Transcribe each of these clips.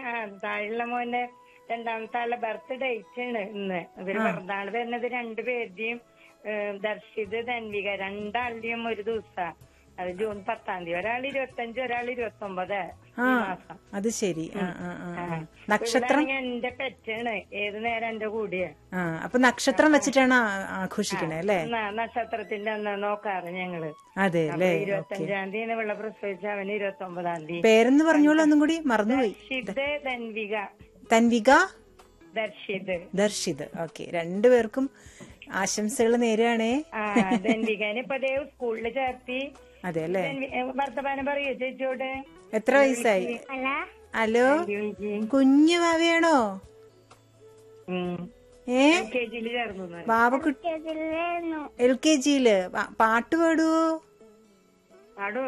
ആ, താഴെയുള്ള മോന്റെ രണ്ടാമത്തെ ആളുടെ ബർത്ത് ഡേറ്റ് ആണ് ഇന്ന് ഇവര് പിറന്നാള് വരുന്നത് രണ്ടുപേരുടെയും ഏഹ്, ദർശിത് ധൻവിക രണ്ടാളുടെയും ഒരു ദിവസാ അത് ജൂൺ പത്താം തീയതി ഒരാൾ ഇരുപത്തഞ്ച് ഒരാൾ ഇരുപത്തി ഒമ്പത് ആ ഈ മാസം അത് ശരി ആ ആ ആ ആ. ആ. നക്ഷത്രം ഇവളാണെങ്കി എന്റെ പെറ്റാണ് ഏത് നേരം എന്റെ കൂടിയാ ആ അപ്പൊ നക്ഷത്രം വെച്ചിട്ടാണ് ആ- ആഘോഷിക്കണേ അല്ലേ ന- നക്ഷത്രത്തിന്റെ അന്ന് നോക്കാറ് ഞങ്ങള് അതെ അപ്പൊ അല്ലേ ഇരുപത്തഞ്ചാം തീയതി വെള്ള പ്രസവിച്ച അവന് ഇരുപത്തി ഒമ്പതാം തീയതി പേരെന്ന് പറഞ്ഞോളൂ ഒന്നും കൂടി മറന്നുപോയി ദർശിത് ധൻവിക തൻവിക ദർശിത് ദർശിത് ഓക്കെ രണ്ടുപേർക്കും ആശംസകൾ നേരുകയാണേ ആ ധൻവികനെ ഇപ്പൊ ദേവ് സ്കൂളിൽ ചേർത്തി അതെ അല്ലേ ധൻവി- ഏ, വർത്തമാനം പറയൂ ചേച്ചിയോട് എത്ര വയസ്സായി ഹലോ ചേച്ചി കുഞ്ഞു ഭാവിയാണോ ഏ കെ ജിയിൽ ചേർന്നു ബാബക്കുട്ടി എൽ കെ ജിയില് പാ- പാട്ട് പാടുവോ പാടോ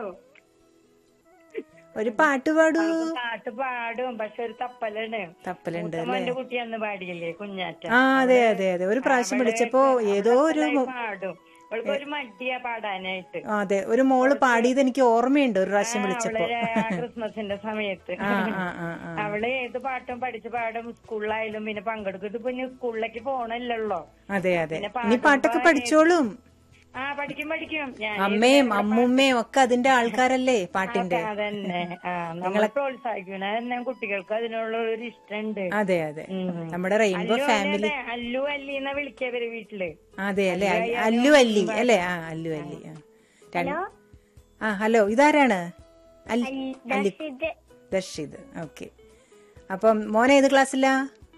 ഒരു പാട്ട് പാടൂ പാട്ട് പാടും പക്ഷെ ഒരു തപ്പലാണ് തപ്പലുണ്ട് മോന്റെ കുട്ടി അന്ന് പാടിയില്ലേ കുഞ്ഞാറ്റ ആ അതെ അതെ അതെ ഒരു പ്രാവശ്യം വിളിച്ചപ്പോ ഏതോ ഒരു മോ- പാടും അവൾക്ക് ഒരു മടിയാ പാടാനായിട്ട് ആ, അതെ ഒരു മോള് പാടിയത് എനിക്ക് ഓർമ്മയുണ്ട് ഒരു പ്രാവശ്യം വിളിച്ചപ്പോ അവള് ആ ക്രിസ്മസിന്റെ സമയത്ത് ആ ആ ആ ആ അവള് ഏത് പാട്ടും പഠിച്ച് പാടും സ്കൂളിലായാലും പിന്നെ പങ്കെടുക്കും ഇതിപ്പോ ഇനി സ്കൂളിലേക്ക് പോണല്ലോ അതെ അതെ പിന്നെ ഇനി പാട്ടൊക്കെ പഠിച്ചോളും ആ പഠിക്കും പഠിക്കും ഞാൻ അമ്മയും അമ്മുമ്മയും ഒക്കെ അതിന്റെ ആൾക്കാരല്ലേ പാട്ടിന്റെ അതന്നെ ആ നമ്മളെ പ്രോത്സാഹിക്കണം അതന്നെ കുട്ടികൾക്ക് അതിനുള്ള ഒരു ഇഷ്ടമുണ്ട് അതെ അതെ ഉം. നമ്മുടെ റെയിൻബോ അല്ലു ഫാമിലി അല്ലേ? അല്ലു അല്ലി എന്നാ വിളിക്കവര് വീട്ടില് അതെ അല്ലെ അല്ലു അല്ലി അല്ലെ ആ അല്ലു അല്ലി ആ രണ്ട് ആ ഹലോ ഇതാരാണ് അല്ലി അല്ലി ദർശിത് ഓക്കെ അപ്പം മോനെ ഏത് ക്ലാസ്സിലാ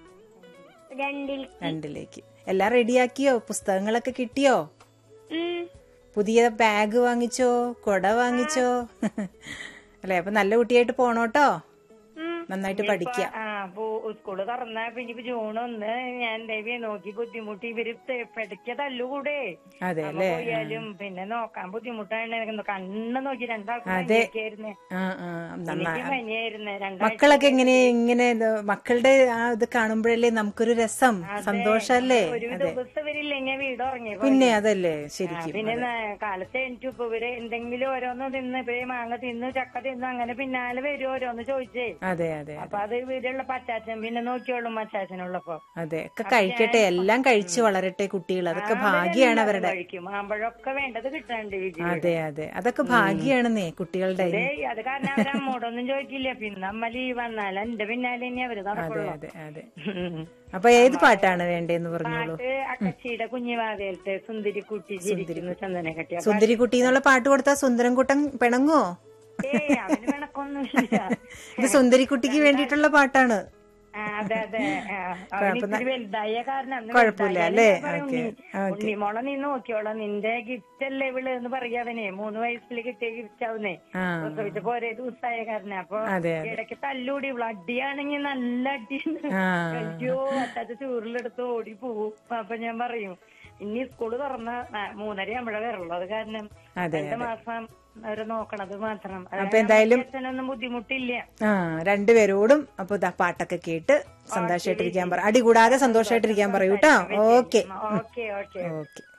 രണ്ടിൽ രണ്ടിലേക്ക് എല്ലാം റെഡിയാക്കിയോ പുസ്തകങ്ങളൊക്കെ കിട്ടിയോ പുതിയ ബാഗ് വാങ്ങിച്ചോ കൊട വാങ്ങിച്ചോ അല്ലെ അപ്പൊ നല്ല കുട്ടിയായിട്ട് പോണോട്ടോ നന്നായിട്ട് പഠിക്കുക ആ പോ- സ്കൂള് തുറന്നാ പിന്നെ ഇപ്പൊ ജൂൺ ഒന്ന് ഞാൻ ദൈവം നോക്കി ബുദ്ധിമുട്ടി ഇവര് തെ- പെടയ്ക്ക തല്ലുകൂടെ അതെ അപ്പൊ അല്ലേ പോയാലും പിന്നെ നോക്കാൻ ബുദ്ധിമുട്ടാണ് എനിക്ക് കണ്ണ് നോക്കി രണ്ടാൾക്കും അതെ. പനിയൊക്കെയായിരുന്നു ആ ആ നന്നായി എനിക്ക് പനിയായിരുന്നു രണ്ടാഴ്ച മക്കളൊക്കെ എങ്ങനെ ഇങ്ങനെ ഇത് മക്കളുടെ ആ ഇത് കാണുമ്പോഴല്ലേ നമുക്കൊരു രസം സന്തോഷല്ലേ ഒരു ദിവസം ഇവരില്ലെങ്കിൽ വീട് ഉറങ്ങി പിന്നെ അതല്ലേ ശരിക്കും പിന്നെ ന- കാലത്ത് എനിക്ക് ഇപ്പൊ ഇവര് എന്തെങ്കിലും ഓരോന്ന് തിന്ന് ഇപ്പൊ ഈ മാങ്ങ തിന്ന് ചക്ക തിന്ന് അങ്ങനെ പിന്നാലെ വരും ഓരോന്ന് ചോദിച്ചേ അതെ അതെ അപ്പൊ അത് വീടുള്ള പച്ചാച്ചൻ പിന്നെ നോക്കിയോളും മച്ചാച്ചനുള്ളപ്പോ അതെ ഒക്കെ കഴിക്കട്ടെ എല്ലാം കഴിച്ചു വളരട്ടെ കുട്ടികൾ അതൊക്കെ ഭാഗ്യാണ് അവരുടെ കഴിക്കും മാമ്പഴമൊക്കെ വേണ്ടത് കിട്ടാണ്ട് വിജയ് അതെ അതെ അതൊക്കെ ഭാഗ്യാണെന്നേ കുട്ടികളുടെ ദേ, അത് കാരണം അവര് അമ്മോടൊന്നും ചോദിക്കില്ല പിന്നെ അമ്മ ലീവ് വന്നാൽ എന്റെ പിന്നാലെ ഇനി അവര് അതെ നടക്കുള്ളൂ അതെ അതെ അപ്പൊ ഏത് പാട്ടാണ് വേണ്ടേന്ന് പറഞ്ഞോളൂ പാട്ട് അക്കച്ചിയുടെ കുഞ്ഞുവാവേലത്തെ സുന്ദരി കുട്ടി ചിരിക്കുന്നു ചന്ദന കെട്ടിയ സുന്ദരിക്കുട്ടി എന്നുള്ള പാട്ട് കൊടുത്താൽ സുന്ദരൻകുട്ടൻ പിണങ്ങോ ഏയ് അവന് കണക്കൊന്നുമില്ല ഇത് സുന്ദരിക്കുട്ടിക്ക് വേണ്ടിയിട്ടുള്ള പാട്ടാണ് ആ, അതെ അതെ ആ, അവന് ഇത്തിരി വലുതായ കാരണം അന്ന് കുഴപ്പമില്ല വലുതായാലും അല്ലേ? ഞാൻ പറയും, ഓക്കേ, ഉണ്ണി- ഉണ്ണിമോളെ നീ നോക്കിയോളാം നിന്റെ ഗിഫ്റ്റ് അല്ലേ ഇവള് എന്ന് പറയാവനെ മൂന്ന് വയസ്സിൽ കിട്ടിയ ഗിഫ്റ്റ് ആവുന്നേ ആ പ്രസവിച്ചപ്പോ ഒരേ ദിവസമായ കാരണം അപ്പൊ അതെ അതെ ഇടയ്ക്ക് തല്ലൂടി ഇവള് അടിയാണെങ്കിൽ നല്ല അടിയാണ് ആ അയ്യോ അറ്റാച്ച ചൂറിലെടുത്ത് ഓടി പോവും അപ്പൊ ഞാൻ പറയും ഇനി സ്കൂള് തുറന്ന മൂന്നര ആകുമ്പോഴേ വരുള്ളൂ അത് കാരണം അതെ രണ്ട് മാസം അവരെ നോക്കണത് മാത്രം അത് അപ്പൊ എന്തായാലും അച്ഛനൊന്നും ബുദ്ധിമുട്ടില്ല ആ രണ്ടുപേരോടും അപ്പൊ ദാ പാട്ടൊക്കെ കേട്ട് സന്തോഷമായിട്ടിരിക്കാൻ പറ അടി കൂടാതെ സന്തോഷമായിട്ടിരിക്കാൻ പറയൂ കേട്ടോ ഓക്കെ ഓക്കെ ഓക്കെ ഓക്കെ